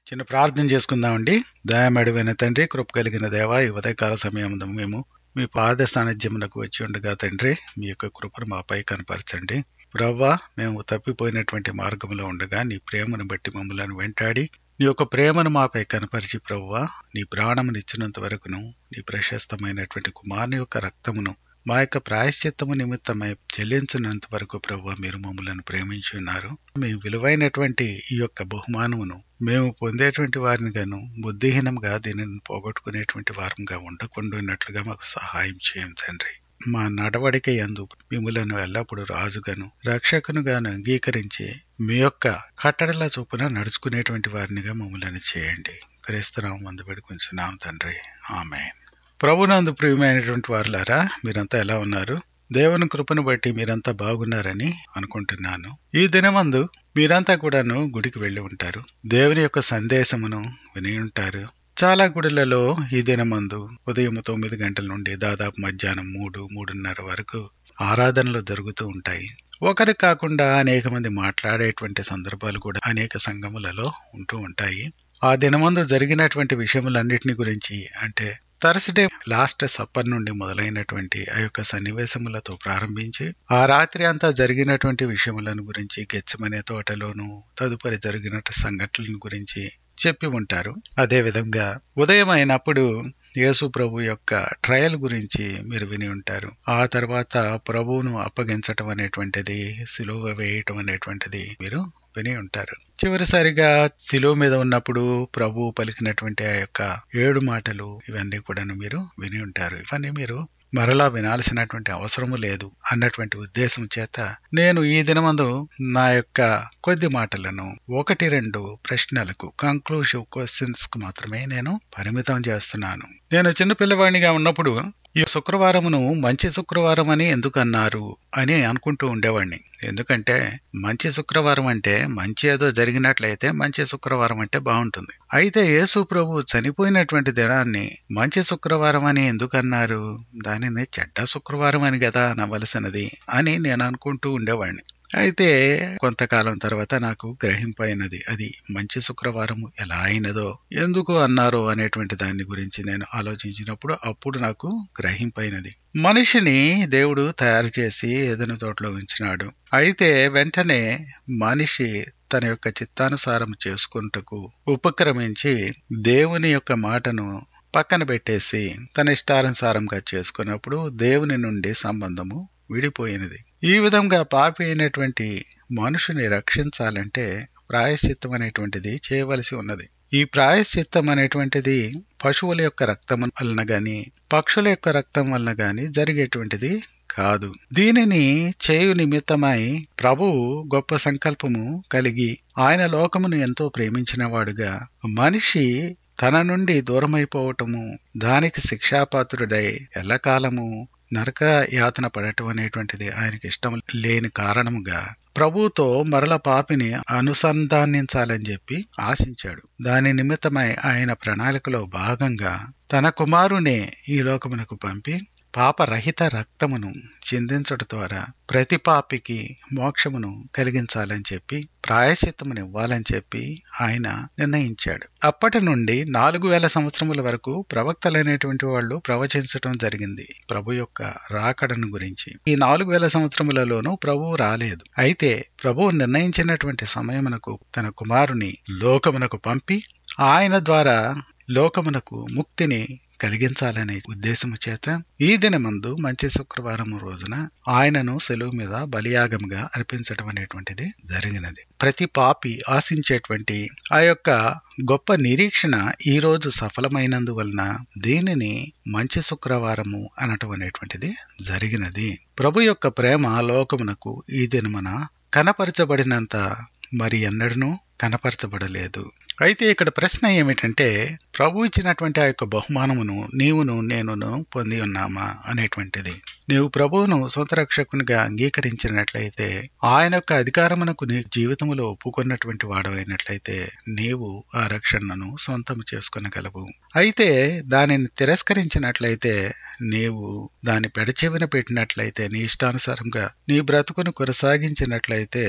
చిన్న ప్రార్థన చేసుకుందామండి దయామడివైన తండ్రి కృప కలిగిన దేవ ఈ ఉదయకాల సమయముందు మేము మీ పాద సాన్నిధ్యమునకు వచ్చి ఉండగా తండ్రి మీ యొక్క కృపను మాపై కనపరచండి ప్రవ్వా మేము తప్పిపోయినటువంటి మార్గంలో ఉండగా నీ ప్రేమను బట్టి మమ్మల్ని వెంటాడి నీ యొక్క ప్రేమను మాపై కనపరిచి ప్రవ్వా నీ ప్రాణమును ఇచ్చినంత వరకును నీ ప్రశస్తమైనటువంటి కుమారుని యొక్క రక్తమును మా యొక్క ప్రాయశ్చిత్తము నిమిత్తమై చెల్లించినంత వరకు ప్రభు మీరు మమ్మల్ని ప్రేమించి ఉన్నారు మీ విలువైనటువంటి ఈ యొక్క బహుమానమును మేము పొందేటువంటి వారిని గాను బుద్ధిహీనంగా దీనిని పోగొట్టుకునేటువంటి వారంగా ఉండకుండాన్నట్లుగా మాకు సహాయం చేయం తండ్రి మా నడవడిక ఎందు మిమ్మలను ఎల్లప్పుడూ రాజుగాను రక్షకునుగాను అంగీకరించి మీ యొక్క కట్టడల చొప్పున నడుచుకునేటువంటి వారినిగా మమ్మల్ని చేయండి క్రీస్తునామం మందుబడి కొంచున్నాం తండ్రి ఆమె ప్రభునందు ప్రియమైనటువంటి వారులారా మీరంతా ఎలా ఉన్నారు దేవుని కృపను బట్టి మీరంతా బాగున్నారని అనుకుంటున్నాను ఈ దినమందు మీరంతా కూడాను గుడికి వెళ్ళి ఉంటారు దేవుని యొక్క సందేశమును విని ఉంటారు చాలా గుడులలో ఈ దినమందు ఉదయం తొమ్మిది గంటల నుండి దాదాపు మధ్యాహ్నం మూడు మూడున్నర వరకు ఆరాధనలు జరుగుతూ ఉంటాయి ఒకరు కాకుండా అనేక మంది మాట్లాడేటువంటి సందర్భాలు కూడా అనేక సంఘములలో ఉంటూ ఉంటాయి ఆ దినమందు జరిగినటువంటి విషయములన్నిటిని గురించి అంటే థర్స్డే లాస్ట్ సప్పర్ నుండి మొదలైనటువంటి ఆ యొక్క సన్నివేశములతో ప్రారంభించి ఆ రాత్రి అంతా జరిగినటువంటి విషయములను గురించి గెచ్చమనే తోటలోను తదుపరి జరిగిన సంఘటనల గురించి చెప్పి ఉంటారు అదే విధంగా ఉదయం అయినప్పుడు యేసు ప్రభు యొక్క ట్రయల్ గురించి మీరు విని ఉంటారు ఆ తర్వాత ప్రభువును అప్పగించటం అనేటువంటిది సిలువ వేయటం అనేటువంటిది మీరు విని ఉంటారు చివరిసారిగా శిలువ మీద ఉన్నప్పుడు ప్రభు పలికినటువంటి ఆ యొక్క ఏడు మాటలు ఇవన్నీ కూడా మీరు విని ఉంటారు ఇవన్నీ మీరు మరలా వినాల్సినటువంటి అవసరము లేదు అన్నటువంటి ఉద్దేశం చేత నేను ఈ దినమందు నా యొక్క కొద్ది మాటలను ఒకటి రెండు ప్రశ్నలకు కంక్లూజివ్ క్వశ్చన్స్ కు మాత్రమే నేను పరిమితం చేస్తున్నాను నేను చిన్న పిల్లవాడినిగా ఉన్నప్పుడు ఈ శుక్రవారమును మంచి శుక్రవారం అని ఎందుకు అన్నారు అని అనుకుంటూ ఉండేవాడిని ఎందుకంటే మంచి శుక్రవారం అంటే మంచి ఏదో జరిగినట్లయితే మంచి శుక్రవారం అంటే బాగుంటుంది అయితే యేసు ప్రభు చనిపోయినటువంటి దినాన్ని మంచి శుక్రవారం అని ఎందుకు అన్నారు దానిని చెడ్డ శుక్రవారం అని కదా అనవలసినది అని నేను అనుకుంటూ ఉండేవాడిని అయితే కొంతకాలం తర్వాత నాకు గ్రహింపైనది అది మంచి శుక్రవారం ఎలా అయినదో ఎందుకు అన్నారో అనేటువంటి దాని గురించి నేను ఆలోచించినప్పుడు అప్పుడు నాకు గ్రహింపైనది మనిషిని దేవుడు తయారు చేసి ఏదైనా తోటలో ఉంచినాడు అయితే వెంటనే మనిషి తన యొక్క చిత్తానుసారం చేసుకుంటకు ఉపక్రమించి దేవుని యొక్క మాటను పక్కన పెట్టేసి తన ఇష్టానుసారంగా చేసుకున్నప్పుడు దేవుని నుండి సంబంధము విడిపోయినది ఈ విధంగా పాపి అయినటువంటి మనుషుని రక్షించాలంటే ప్రాయశ్చిత్తం అనేటువంటిది చేయవలసి ఉన్నది ఈ ప్రాయశ్చిత్తం అనేటువంటిది పశువుల యొక్క రక్తం వలన గాని పక్షుల యొక్క రక్తం వలన గాని జరిగేటువంటిది కాదు దీనిని చేయు నిమిత్తమై ప్రభువు గొప్ప సంకల్పము కలిగి ఆయన లోకమును ఎంతో ప్రేమించిన వాడుగా మనిషి తన నుండి దూరమైపోవటము దానికి శిక్షాపాత్రుడై ఎల్లకాలము నరక యాతన పడటం అనేటువంటిది ఆయనకి ఇష్టం లేని కారణముగా ప్రభువుతో మరల పాపిని అనుసంధానించాలని చెప్పి ఆశించాడు దాని నిమిత్తమై ఆయన ప్రణాళికలో భాగంగా తన కుమారునే ఈ లోకమునకు పంపి పాపరహిత రక్తమును చిందించడం ద్వారా ప్రతి పాపికి మోక్షమును కలిగించాలని చెప్పి ప్రాయశ్చిత్తమును ఇవ్వాలని చెప్పి ఆయన నిర్ణయించాడు అప్పటి నుండి నాలుగు వేల సంవత్సరముల వరకు ప్రవక్తలైనటువంటి వాళ్ళు ప్రవచించటం జరిగింది ప్రభు యొక్క రాకడను గురించి ఈ నాలుగు వేల సంవత్సరములలోనూ ప్రభువు రాలేదు అయితే ప్రభువు నిర్ణయించినటువంటి సమయమునకు తన కుమారుని లోకమునకు పంపి ఆయన ద్వారా లోకమునకు ముక్తిని కలిగించాలనే ఉద్దేశము చేత ఈ దినమందు మంచి శుక్రవారం రోజున ఆయనను సెలవు మీద బలియాగముగా అర్పించడం అనేటువంటిది జరిగినది ప్రతి పాపి ఆశించేటువంటి ఆ యొక్క గొప్ప నిరీక్షణ ఈ రోజు సఫలమైనందువలన దీనిని మంచి శుక్రవారము అనటం అనేటువంటిది జరిగినది ప్రభు యొక్క ప్రేమ లోకమునకు ఈ దినమున కనపరచబడినంత మరి ఎన్నడనూ కనపరచబడలేదు అయితే ఇక్కడ ప్రశ్న ఏమిటంటే ప్రభు ఇచ్చినటువంటి ఆ యొక్క బహుమానమును నీవును నేనును పొంది ఉన్నామా అనేటువంటిది నీవు ప్రభువును సొంత రక్షకునిగా అంగీకరించినట్లయితే ఆయన యొక్క అధికారమునకు నీ జీవితంలో ఒప్పుకున్నటువంటి వాడవైనట్లయితే నీవు ఆ రక్షణను సొంతం చేసుకునగలవు అయితే దానిని తిరస్కరించినట్లయితే నీవు దాని పెడచెవిన పెట్టినట్లయితే నీ ఇష్టానుసారంగా నీ బ్రతుకును కొనసాగించినట్లయితే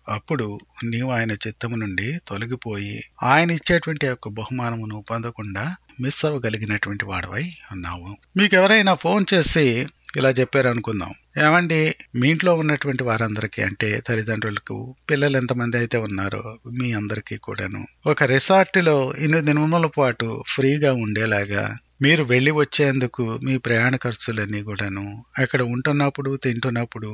అప్పుడు నీవు ఆయన చిత్తము నుండి తొలగిపోయి ఆయన ఇచ్చేటువంటి యొక్క బహుమానమును పొందకుండా మిస్ అవ్వగలిగినటువంటి వాడవై ఉన్నావు మీకు ఎవరైనా ఫోన్ చేసి ఇలా చెప్పారు అనుకుందాం ఏమండి మీ ఇంట్లో ఉన్నటువంటి వారందరికీ అంటే తల్లిదండ్రులకు పిల్లలు ఎంతమంది అయితే ఉన్నారో మీ అందరికీ కూడాను ఒక రిసార్ట్లో ఇన్ని దినముల పాటు ఫ్రీగా ఉండేలాగా మీరు వెళ్ళి వచ్చేందుకు మీ ప్రయాణ ఖర్చులన్నీ కూడాను అక్కడ ఉంటున్నప్పుడు తింటున్నప్పుడు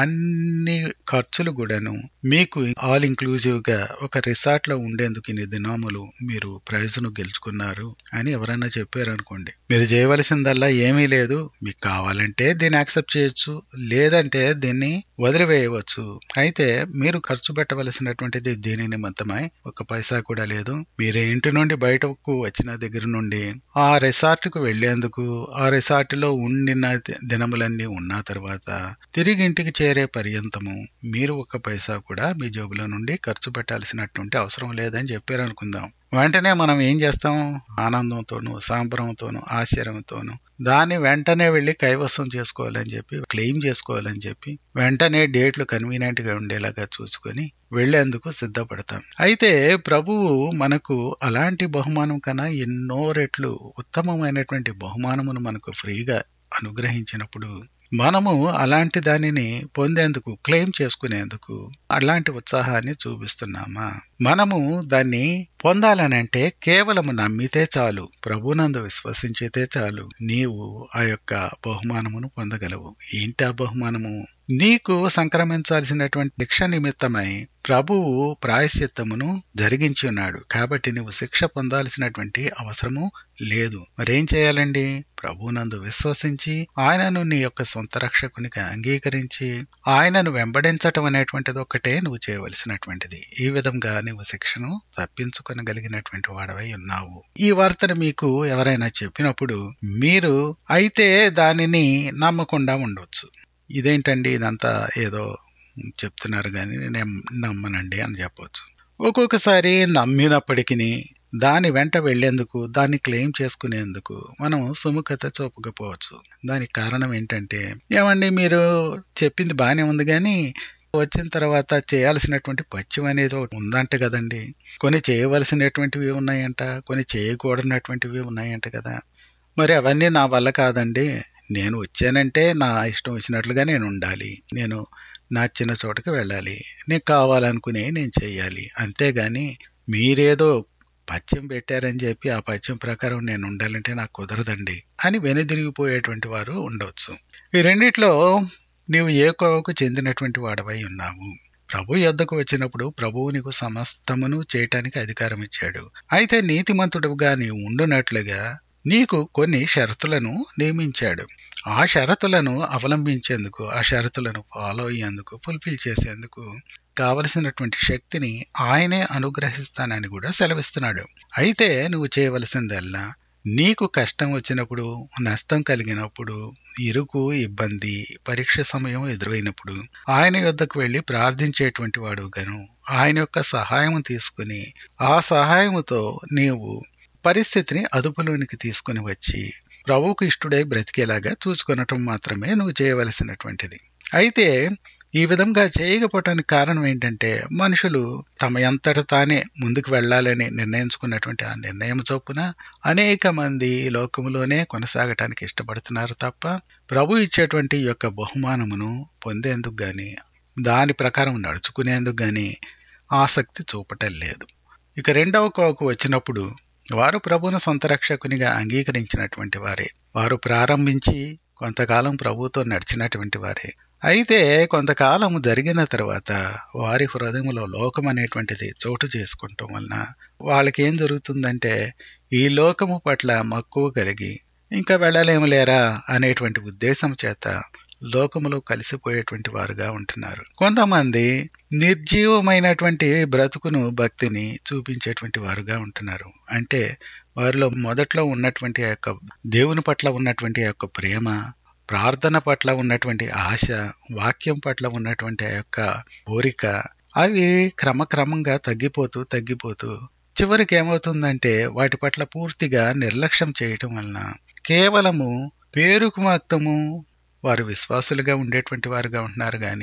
అన్ని ఖర్చులు కూడాను మీకు ఆల్ ఇంక్లూజివ్ గా ఒక రిసార్ట్ లో ఉండేందుకు ఇన్ని దినాములు మీరు ప్రైజ్ ను గెలుచుకున్నారు అని ఎవరైనా చెప్పారు అనుకోండి మీరు చేయవలసిందల్లా ఏమీ లేదు మీకు కావాలంటే దీన్ని యాక్సెప్ట్ చేయొచ్చు లేదంటే దీన్ని వదిలివేయవచ్చు అయితే మీరు ఖర్చు పెట్టవలసినటువంటిది దీని నిమిత్తమై ఒక పైసా కూడా లేదు మీరు ఇంటి నుండి బయటకు వచ్చిన దగ్గర నుండి ఆ రిసార్ట్ కు వెళ్లేందుకు ఆ రిసార్ట్ లో ఉండిన దినములన్నీ ఉన్న తర్వాత తిరిగి ఇంటికి చేరే పర్యంతము మీరు ఒక పైసా కూడా మీ జోబులో నుండి ఖర్చు పెట్టాల్సినటువంటి అవసరం లేదని చెప్పారు అనుకుందాం వెంటనే మనం ఏం చేస్తాం ఆనందంతోనూ సాంబరంతోనూ ఆశ్చర్యంతోనూ దాన్ని వెంటనే వెళ్ళి కైవసం చేసుకోవాలని చెప్పి క్లెయిమ్ చేసుకోవాలని చెప్పి వెంటనే డేట్లు కన్వీనియంట్ గా ఉండేలాగా చూసుకొని వెళ్లేందుకు సిద్ధపడతాం అయితే ప్రభువు మనకు అలాంటి బహుమానం కన్నా ఎన్నో రెట్లు ఉత్తమమైనటువంటి బహుమానమును మనకు ఫ్రీగా అనుగ్రహించినప్పుడు మనము అలాంటి దానిని పొందేందుకు క్లెయిమ్ చేసుకునేందుకు అలాంటి ఉత్సాహాన్ని చూపిస్తున్నామా మనము దాన్ని పొందాలనంటే కేవలము నమ్మితే చాలు ప్రభునందు విశ్వసించితే చాలు నీవు ఆ యొక్క బహుమానమును పొందగలవు ఏంటి ఆ బహుమానము నీకు సంక్రమించాల్సినటువంటి శిక్ష నిమిత్తమై ప్రభువు ప్రాయశ్చిత్తమును జరిగించి ఉన్నాడు కాబట్టి నువ్వు శిక్ష పొందాల్సినటువంటి అవసరము లేదు మరేం చేయాలండి ప్రభునందు విశ్వసించి ఆయనను నీ యొక్క సొంత రక్షకునిగా అంగీకరించి ఆయనను వెంబడించటం అనేటువంటిది ఒక్కటే నువ్వు చేయవలసినటువంటిది ఈ విధంగా నువ్వు శిక్షను తప్పించుకొనగలిగినటువంటి వాడవై ఉన్నావు ఈ వార్తను మీకు ఎవరైనా చెప్పినప్పుడు మీరు అయితే దానిని నమ్మకుండా ఉండొచ్చు ఇదేంటండి ఇదంతా ఏదో చెప్తున్నారు కానీ నేను నమ్మనండి అని చెప్పవచ్చు ఒక్కొక్కసారి నమ్మినప్పటికీ దాని వెంట వెళ్లేందుకు దాన్ని క్లెయిమ్ చేసుకునేందుకు మనం సుముఖత చూపకపోవచ్చు దానికి కారణం ఏంటంటే ఏమండి మీరు చెప్పింది బాగానే ఉంది కానీ వచ్చిన తర్వాత చేయాల్సినటువంటి పత్యం అనేది ఒకటి ఉందంట కదండి కొన్ని చేయవలసినటువంటివి ఉన్నాయంట కొన్ని చేయకూడనటువంటివి ఉన్నాయంట కదా మరి అవన్నీ నా వల్ల కాదండి నేను వచ్చానంటే నా ఇష్టం వచ్చినట్లుగా నేను ఉండాలి నేను నచ్చిన చోటకి వెళ్ళాలి నేను కావాలనుకునే నేను చెయ్యాలి అంతేగాని మీరేదో పద్యం పెట్టారని చెప్పి ఆ పద్యం ప్రకారం నేను ఉండాలంటే నాకు కుదరదండి అని వెనుదిరిగిపోయేటువంటి వారు ఉండవచ్చు ఈ రెండిట్లో నీవు ఏ కోవకు చెందినటువంటి వాడవై ఉన్నావు ప్రభు యొద్దకు వచ్చినప్పుడు ప్రభువు నీకు సమస్తమును చేయటానికి అధికారం ఇచ్చాడు అయితే నీతిమంతుడుగా నీవు ఉండునట్లుగా నీకు కొన్ని షరతులను నియమించాడు ఆ షరతులను అవలంబించేందుకు ఆ షరతులను ఫాలో అయ్యేందుకు ఫుల్ఫిల్ చేసేందుకు కావలసినటువంటి శక్తిని ఆయనే అనుగ్రహిస్తానని కూడా సెలవిస్తున్నాడు అయితే నువ్వు చేయవలసిందల్లా నీకు కష్టం వచ్చినప్పుడు నష్టం కలిగినప్పుడు ఇరుకు ఇబ్బంది పరీక్ష సమయం ఎదురైనప్పుడు ఆయన యొద్దకు వెళ్లి ప్రార్థించేటువంటి వాడు గను ఆయన యొక్క సహాయం తీసుకుని ఆ సహాయముతో నీవు పరిస్థితిని అదుపులోనికి తీసుకుని వచ్చి ప్రభువుకు ఇష్టడై బ్రతికేలాగా చూసుకొనటం మాత్రమే నువ్వు చేయవలసినటువంటిది అయితే ఈ విధంగా చేయకపోవటానికి కారణం ఏంటంటే మనుషులు తమ ఎంతట తానే ముందుకు వెళ్ళాలని నిర్ణయించుకున్నటువంటి ఆ నిర్ణయం చొప్పున అనేక మంది లోకములోనే కొనసాగటానికి ఇష్టపడుతున్నారు తప్ప ప్రభు ఇచ్చేటువంటి యొక్క బహుమానమును పొందేందుకు గాని దాని ప్రకారం నడుచుకునేందుకు గాని ఆసక్తి చూపటం లేదు ఇక రెండవ కోకు వచ్చినప్పుడు వారు ప్రభును సొంత రక్షకునిగా అంగీకరించినటువంటి వారే వారు ప్రారంభించి కొంతకాలం ప్రభుతో నడిచినటువంటి వారే అయితే కొంతకాలం జరిగిన తర్వాత వారి హృదయంలో లోకం అనేటువంటిది చోటు చేసుకుంటాం వలన వాళ్ళకి ఏం జరుగుతుందంటే ఈ లోకము పట్ల మక్కువ కలిగి ఇంకా వెళ్ళలేము లేరా అనేటువంటి ఉద్దేశం చేత లోకములో కలిసిపోయేటువంటి వారుగా ఉంటున్నారు కొంతమంది నిర్జీవమైనటువంటి బ్రతుకును భక్తిని చూపించేటువంటి వారుగా ఉంటున్నారు అంటే వారిలో మొదట్లో ఉన్నటువంటి ఆ యొక్క దేవుని పట్ల ఉన్నటువంటి ఆ యొక్క ప్రేమ ప్రార్థన పట్ల ఉన్నటువంటి ఆశ వాక్యం పట్ల ఉన్నటువంటి ఆ యొక్క కోరిక అవి క్రమక్రమంగా తగ్గిపోతూ తగ్గిపోతూ చివరికి ఏమవుతుందంటే వాటి పట్ల పూర్తిగా నిర్లక్ష్యం చేయటం వలన కేవలము పేరుకు మాత్రము వారు విశ్వాసులుగా ఉండేటువంటి వారుగా ఉంటున్నారు కానీ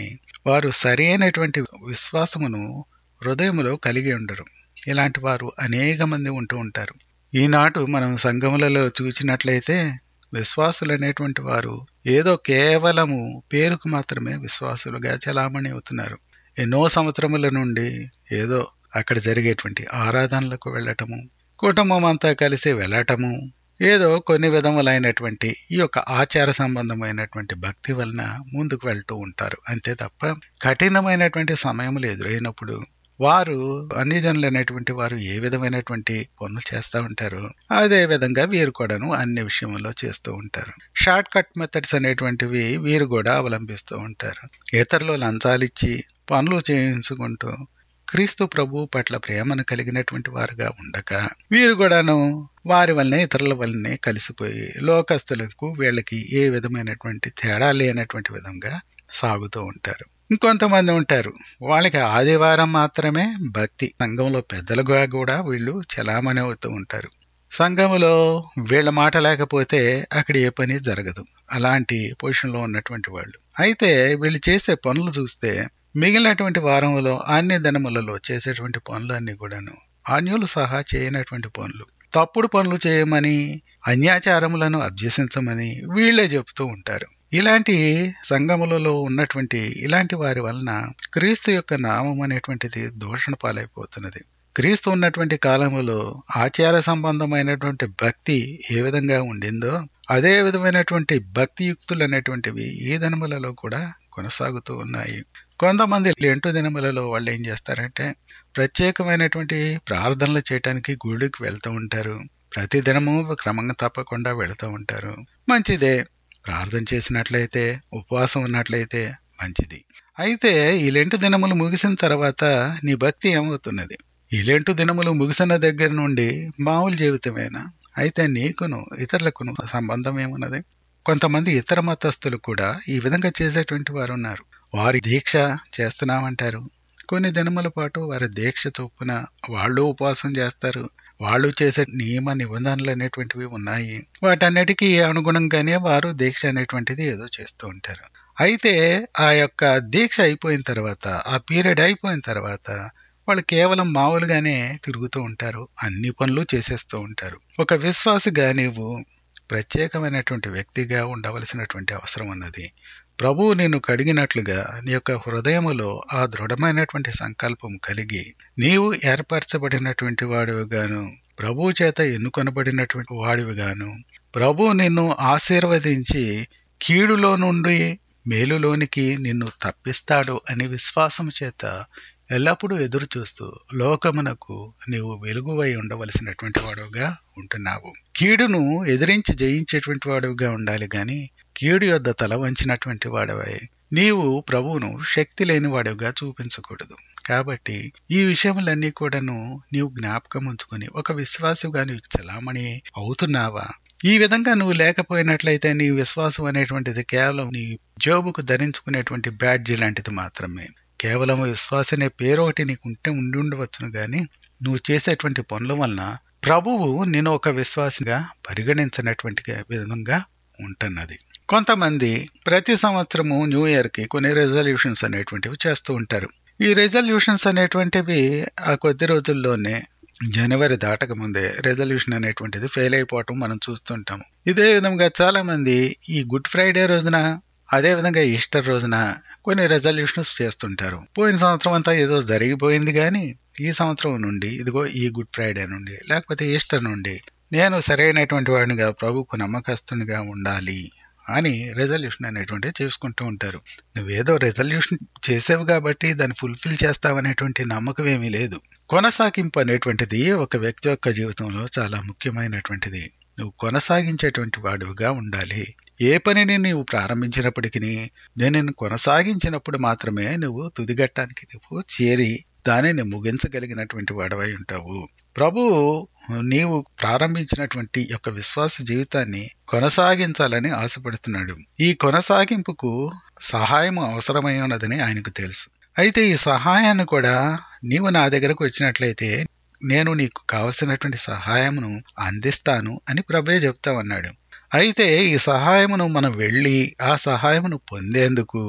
వారు సరి అయినటువంటి విశ్వాసమును హృదయములో కలిగి ఉండరు ఇలాంటి వారు అనేక మంది ఉంటూ ఉంటారు ఈనాడు మనం సంఘములలో చూసినట్లయితే విశ్వాసులు అనేటువంటి వారు ఏదో కేవలము పేరుకు మాత్రమే విశ్వాసులుగా చలామణి అవుతున్నారు ఎన్నో సంవత్సరముల నుండి ఏదో అక్కడ జరిగేటువంటి ఆరాధనలకు వెళ్ళటము కుటుంబం అంతా కలిసి వెళ్ళటము ఏదో కొన్ని విధములైనటువంటి ఈ యొక్క ఆచార సంబంధమైనటువంటి భక్తి వలన ముందుకు వెళ్తూ ఉంటారు అంతే తప్ప కఠినమైనటువంటి సమయములు ఎదురైనప్పుడు వారు అన్ని జనులు అనేటువంటి వారు ఏ విధమైనటువంటి పనులు చేస్తూ ఉంటారు అదే విధంగా వీరు కూడాను అన్ని విషయంలో చేస్తూ ఉంటారు షార్ట్ కట్ మెథడ్స్ అనేటువంటివి వీరు కూడా అవలంబిస్తూ ఉంటారు ఇతరులు లంచాలిచ్చి పనులు చేయించుకుంటూ క్రీస్తు ప్రభు పట్ల ప్రేమను కలిగినటువంటి వారుగా ఉండక వీరు కూడాను వారి వల్లనే ఇతరుల వల్లనే కలిసిపోయి లోకస్తులకు వీళ్ళకి ఏ విధమైనటువంటి తేడా లేనటువంటి విధంగా సాగుతూ ఉంటారు ఇంకొంతమంది ఉంటారు వాళ్ళకి ఆదివారం మాత్రమే భక్తి సంఘంలో పెద్దలుగా కూడా వీళ్ళు చలామణి అవుతూ ఉంటారు సంఘములో వీళ్ళ మాట లేకపోతే అక్కడ ఏ పని జరగదు అలాంటి పొజిషన్లో ఉన్నటువంటి వాళ్ళు అయితే వీళ్ళు చేసే పనులు చూస్తే మిగిలినటువంటి వారంలో అన్ని దినములలో చేసేటువంటి పనులన్నీ కూడాను అన్యులు సహా చేయనటువంటి పనులు తప్పుడు పనులు చేయమని అన్యాచారములను అభ్యసించమని వీళ్లే చెబుతూ ఉంటారు ఇలాంటి సంఘములలో ఉన్నటువంటి ఇలాంటి వారి వలన క్రీస్తు యొక్క నామం అనేటువంటిది దూషణ పాలైపోతున్నది క్రీస్తు ఉన్నటువంటి కాలములో ఆచార సంబంధమైనటువంటి భక్తి ఏ విధంగా ఉండిందో అదే విధమైనటువంటి భక్తి యుక్తులు అనేటువంటివి ఈ దినములలో కూడా కొనసాగుతూ ఉన్నాయి కొంతమంది లెంటు దినములలో వాళ్ళు ఏం చేస్తారంటే ప్రత్యేకమైనటువంటి ప్రార్థనలు చేయటానికి గుడికి వెళ్తూ ఉంటారు ప్రతి దినము క్రమంగా తప్పకుండా వెళ్తూ ఉంటారు మంచిదే ప్రార్థన చేసినట్లయితే ఉపవాసం ఉన్నట్లయితే మంచిది అయితే ఈ లెంటు దినములు ముగిసిన తర్వాత నీ భక్తి ఏమవుతున్నది ఈ లెంటు దినములు ముగిసిన దగ్గర నుండి మామూలు జీవితమేనా అయితే నీకును ఇతరులకును సంబంధం ఏమున్నది కొంతమంది ఇతర మతస్థులు కూడా ఈ విధంగా చేసేటువంటి వారు ఉన్నారు వారి దీక్ష చేస్తున్నామంటారు కొన్ని దినముల పాటు వారి దీక్ష చొప్పున వాళ్ళు ఉపవాసం చేస్తారు వాళ్ళు చేసే నియమ నిబంధనలు అనేటువంటివి ఉన్నాయి వాటన్నిటికీ అనుగుణంగానే వారు దీక్ష అనేటువంటిది ఏదో చేస్తూ ఉంటారు అయితే ఆ యొక్క దీక్ష అయిపోయిన తర్వాత ఆ పీరియడ్ అయిపోయిన తర్వాత వాళ్ళు కేవలం మామూలుగానే తిరుగుతూ ఉంటారు అన్ని పనులు చేసేస్తూ ఉంటారు ఒక విశ్వాసిగా నీవు ప్రత్యేకమైనటువంటి వ్యక్తిగా ఉండవలసినటువంటి అవసరం ఉన్నది ప్రభువు నిన్ను కడిగినట్లుగా నీ యొక్క హృదయములో ఆ దృఢమైనటువంటి సంకల్పం కలిగి నీవు ఏర్పరచబడినటువంటి వాడివిగాను ప్రభువు చేత ఎన్నుకొనబడినటువంటి వాడివిగాను ప్రభు నిన్ను ఆశీర్వదించి కీడులో నుండి మేలులోనికి నిన్ను తప్పిస్తాడు అనే విశ్వాసం చేత ఎల్లప్పుడూ ఎదురు చూస్తూ లోకమునకు నీవు వెలుగువై ఉండవలసినటువంటి వాడుగా ఉంటున్నావు కీడును ఎదిరించి జయించేటువంటి వాడుగా ఉండాలి గాని కీడు యొద్ద తల వంచినటువంటి వాడవై నీవు ప్రభువును శక్తి లేని వాడుగా చూపించకూడదు కాబట్టి ఈ విషయములన్నీ కూడాను నీవు జ్ఞాపకం ఉంచుకొని ఒక విశ్వాసుగా నీవు చలామణి అవుతున్నావా ఈ విధంగా నువ్వు లేకపోయినట్లయితే నీ విశ్వాసం అనేటువంటిది కేవలం నీ జోబుకు ధరించుకునేటువంటి బ్యాడ్జీ లాంటిది మాత్రమే కేవలం విశ్వాసనే పేరు ఒకటి నీకు ఉంటే ఉండి ఉండవచ్చును గాని నువ్వు చేసేటువంటి పనుల వలన ప్రభువు నేను ఒక విశ్వాసిగా పరిగణించినటువంటి విధంగా ఉంటున్నది కొంతమంది ప్రతి సంవత్సరము న్యూ ఇయర్ కి కొన్ని రెజల్యూషన్స్ అనేటువంటివి చేస్తూ ఉంటారు ఈ రెజల్యూషన్స్ అనేటువంటివి ఆ కొద్ది రోజుల్లోనే జనవరి దాటక ముందే రెజల్యూషన్ అనేటువంటిది ఫెయిల్ అయిపోవటం మనం చూస్తుంటాము ఇదే విధంగా చాలా మంది ఈ గుడ్ ఫ్రైడే రోజున అదే విధంగా ఈస్టర్ రోజున కొన్ని రెజల్యూషన్స్ చేస్తుంటారు పోయిన సంవత్సరం అంతా ఏదో జరిగిపోయింది కానీ ఈ సంవత్సరం నుండి ఇదిగో ఈ గుడ్ ఫ్రైడే నుండి లేకపోతే ఈస్టర్ నుండి నేను సరైనటువంటి వాడినిగా ప్రభుకు నమ్మకస్తునిగా ఉండాలి అని రెజల్యూషన్ అనేటువంటిది చేసుకుంటూ ఉంటారు నువ్వేదో రెజల్యూషన్ చేసావు కాబట్టి దాన్ని ఫుల్ఫిల్ చేస్తావనేటువంటి నమ్మకం ఏమీ లేదు కొనసాగింపు అనేటువంటిది ఒక వ్యక్తి యొక్క జీవితంలో చాలా ముఖ్యమైనటువంటిది నువ్వు కొనసాగించేటువంటి వాడుగా ఉండాలి ఏ పనిని నీవు ప్రారంభించినప్పటికీ దీనిని కొనసాగించినప్పుడు మాత్రమే నువ్వు తుదిగట్టానికి నువ్వు చేరి దానిని ముగించగలిగినటువంటి వాడవై ఉంటావు ప్రభువు నీవు ప్రారంభించినటువంటి యొక్క విశ్వాస జీవితాన్ని కొనసాగించాలని ఆశపడుతున్నాడు ఈ కొనసాగింపుకు సహాయం అవసరమై ఉన్నదని ఆయనకు తెలుసు అయితే ఈ సహాయాన్ని కూడా నీవు నా దగ్గరకు వచ్చినట్లయితే నేను నీకు కావలసినటువంటి సహాయమును అందిస్తాను అని ప్రభే చెప్తామన్నాడు అయితే ఈ సహాయమును మనం వెళ్ళి ఆ సహాయమును పొందేందుకు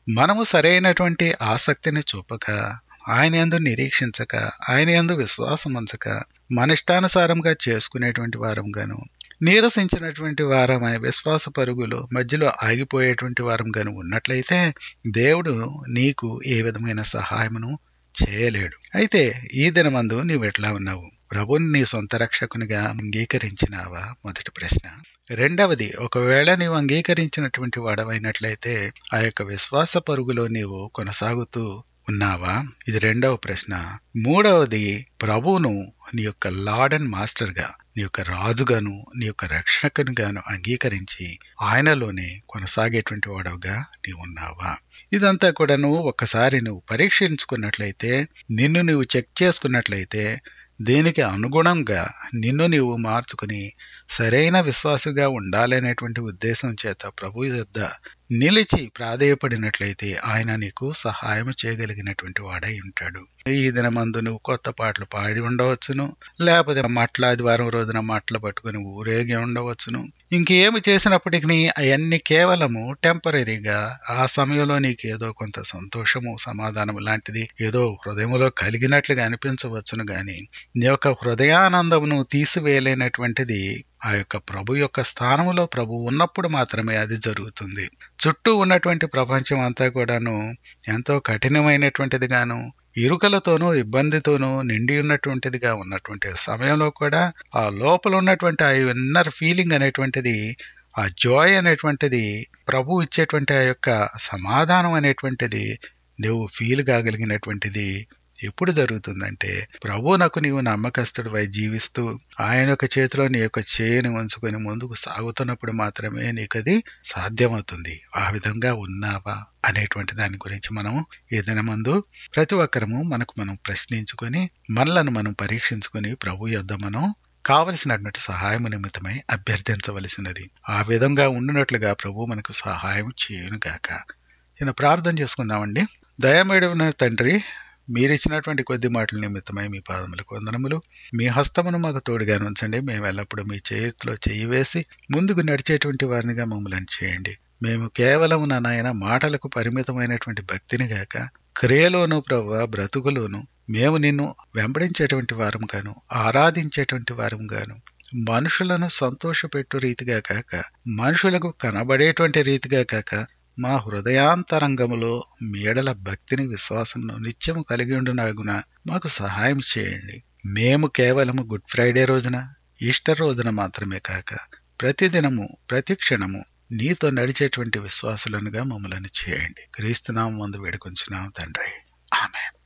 మనము సరైనటువంటి ఆసక్తిని చూపక ఆయన యందు నిరీక్షించక ఆయన యందు విశ్వాసం ఉంచక మన ఇష్టానుసారంగా చేసుకునేటువంటి వారంగాను నీరసించినటువంటి వారమై విశ్వాస పరుగులు మధ్యలో ఆగిపోయేటువంటి వారంగాను ఉన్నట్లయితే దేవుడు నీకు ఏ విధమైన సహాయమును చేయలేడు అయితే ఈ దినమందు నీవు ఎట్లా ఉన్నావు ప్రభుని నీ సొంత రక్షకునిగా అంగీకరించినావా మొదటి ప్రశ్న రెండవది ఒకవేళ నీవు అంగీకరించినటువంటి వాడవైనట్లయితే ఆ యొక్క విశ్వాస పరుగులో నీవు కొనసాగుతూ ఉన్నావా ఇది రెండవ ప్రశ్న మూడవది ప్రభువును నీ యొక్క లార్డ్ అండ్ మాస్టర్గా నీ యొక్క రాజుగాను నీ యొక్క రక్షకునిగాను అంగీకరించి ఆయనలోనే కొనసాగేటువంటి వాడవుగా నీవు ఉన్నావా ఇదంతా కూడా నువ్వు ఒక్కసారి నువ్వు పరీక్షించుకున్నట్లయితే నిన్ను నువ్వు చెక్ చేసుకున్నట్లయితే దీనికి అనుగుణంగా నిన్ను నీవు మార్చుకుని సరైన విశ్వాసగా ఉండాలనేటువంటి ఉద్దేశం చేత ప్రభు యొద్ద నిలిచి ప్రాధేయపడినట్లయితే ఆయన నీకు సహాయం చేయగలిగినటువంటి వాడై ఉంటాడు ఈ దినమందు నువ్వు కొత్త పాటలు పాడి ఉండవచ్చును లేకపోతే మట్ల ఆదివారం రోజున మట్టలు పట్టుకుని ఊరేగి ఉండవచ్చును ఇంకేమి చేసినప్పటికీ అవన్నీ కేవలము టెంపరీగా ఆ సమయంలో నీకు ఏదో కొంత సంతోషము సమాధానం లాంటిది ఏదో హృదయంలో కలిగినట్లుగా అనిపించవచ్చును గాని నీ యొక్క హృదయానందమును తీసివేయలేనటువంటిది ఆ యొక్క ప్రభు యొక్క స్థానంలో ప్రభు ఉన్నప్పుడు మాత్రమే అది జరుగుతుంది చుట్టూ ఉన్నటువంటి ప్రపంచం అంతా కూడాను ఎంతో కఠినమైనటువంటిది గాను ఇరుకలతోనూ ఇబ్బందితోనూ నిండి ఉన్నటువంటిదిగా ఉన్నటువంటి సమయంలో కూడా ఆ లోపల ఉన్నటువంటి ఆ ఇన్నర్ ఫీలింగ్ అనేటువంటిది ఆ జాయ్ అనేటువంటిది ప్రభు ఇచ్చేటువంటి ఆ యొక్క సమాధానం అనేటువంటిది నువ్వు ఫీల్ కాగలిగినటువంటిది ఎప్పుడు జరుగుతుందంటే ప్రభువునకు నీవు నమ్మకస్తుడివై జీవిస్తూ ఆయన యొక్క చేతిలో నీ యొక్క చేయని ఉంచుకొని ముందుకు సాగుతున్నప్పుడు మాత్రమే నీకు అది సాధ్యమవుతుంది ఆ విధంగా ఉన్నావా అనేటువంటి దాని గురించి మనం ఏదైనా మందు ప్రతి ఒక్కరము మనకు మనం ప్రశ్నించుకొని మనలను మనం పరీక్షించుకొని ప్రభు యొద్ద మనం కావలసినటువంటి సహాయం నిమిత్తమై అభ్యర్థించవలసినది ఆ విధంగా ఉండినట్లుగా ప్రభు మనకు సహాయం చేయునుగాక చిన్న ప్రార్థన చేసుకుందామండి దయమేడిన తండ్రి మీరిచ్చినటువంటి కొద్ది మాటల నిమిత్తమై మీ పాదములకు వందనములు మీ హస్తమును మాకు తోడుగా ఉంచండి మేము ఎల్లప్పుడూ మీ చేతిలో చేయి వేసి ముందుకు నడిచేటువంటి వారినిగా మమ్మల్ని చేయండి మేము కేవలం నా నాయన మాటలకు పరిమితమైనటువంటి భక్తిని గాక క్రియలోను ప్రవ్వ బ్రతుకులోను మేము నిన్ను వెంబడించేటువంటి వారం గాను ఆరాధించేటువంటి వారం గాను మనుషులను సంతోషపెట్టు రీతిగా కాక మనుషులకు కనబడేటువంటి రీతిగా కాక మా హృదయాంతరంగములో మీడల భక్తిని విశ్వాసమును నిత్యము కలిగి ఉండునాగున మాకు సహాయం చేయండి మేము కేవలము గుడ్ ఫ్రైడే రోజున ఈస్టర్ రోజున మాత్రమే కాక ప్రతిదినము ప్రతి క్షణము నీతో నడిచేటువంటి విశ్వాసులనుగా మమ్మల్ని చేయండి క్రీస్తునామం ముందు వేడుకొంచున్నాం తండ్రి ఆమె